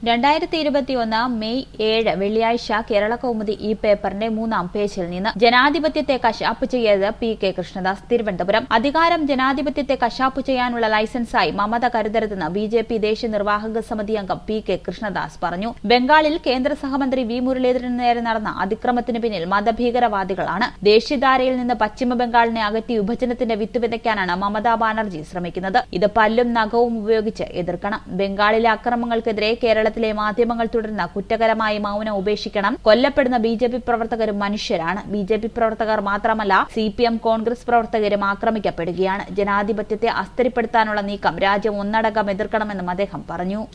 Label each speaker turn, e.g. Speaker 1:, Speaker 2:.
Speaker 1: രണ്ടായിരത്തി ഇരുപത്തിയൊന്ന് മെയ് ഏഴ് വെള്ളിയാഴ്ച കേരള കൗമുദി ഈ പേപ്പറിന്റെ മൂന്നാം പേജിൽ നിന്ന് ജനാധിപത്യത്തെ കശാപ്പ് ചെയ്യരുത് പി കെ കൃഷ്ണദാസ് തിരുവനന്തപുരം അധികാരം ജനാധിപത്യത്തെ കശാപ്പ് ചെയ്യാനുള്ള ലൈസൻസായി മമത കരുതരുതെന്ന് ബി ജെ പി ദേശീയ നിർവാഹക സമിതി അംഗം പി കെ കൃഷ്ണദാസ് പറഞ്ഞു ബംഗാളിൽ കേന്ദ്ര സഹമന്ത്രി വി മുരളീധരന് നേരെ നടന്ന അതിക്രമത്തിന് പിന്നിൽ മതഭീകരവാദികളാണ് ദേശീയധാരയിൽ നിന്ന് പശ്ചിമ ബംഗാളിനെ അകറ്റി വിഭജനത്തിന്റെ വിത്ത് വിതയ്ക്കാനാണ് മമതാ ബാനർജി ശ്രമിക്കുന്നത് ഇത് പല്ലും നഖവും ഉപയോഗിച്ച് എതിർക്കണം ബംഗാളിലെ അക്രമങ്ങൾക്കെതിരെ കേരളത്തിലെ മാധ്യമങ്ങൾ തുടരുന്ന കുറ്റകരമായ മൌനം ഉപേക്ഷിക്കണം കൊല്ലപ്പെടുന്ന ബി ജെ പി പ്രവർത്തകരും മനുഷ്യരാണ് ബി ജെ പി പ്രവർത്തകർ മാത്രമല്ല സി പി എം കോൺഗ്രസ് പ്രവർത്തകരും ആക്രമിക്കപ്പെടുകയാണ് ജനാധിപത്യത്തെ അസ്ഥിരപ്പെടുത്താനുള്ള നീക്കം രാജ്യം ഒന്നടങ്കം എതിർക്കണമെന്നും അദ്ദേഹം പറഞ്ഞു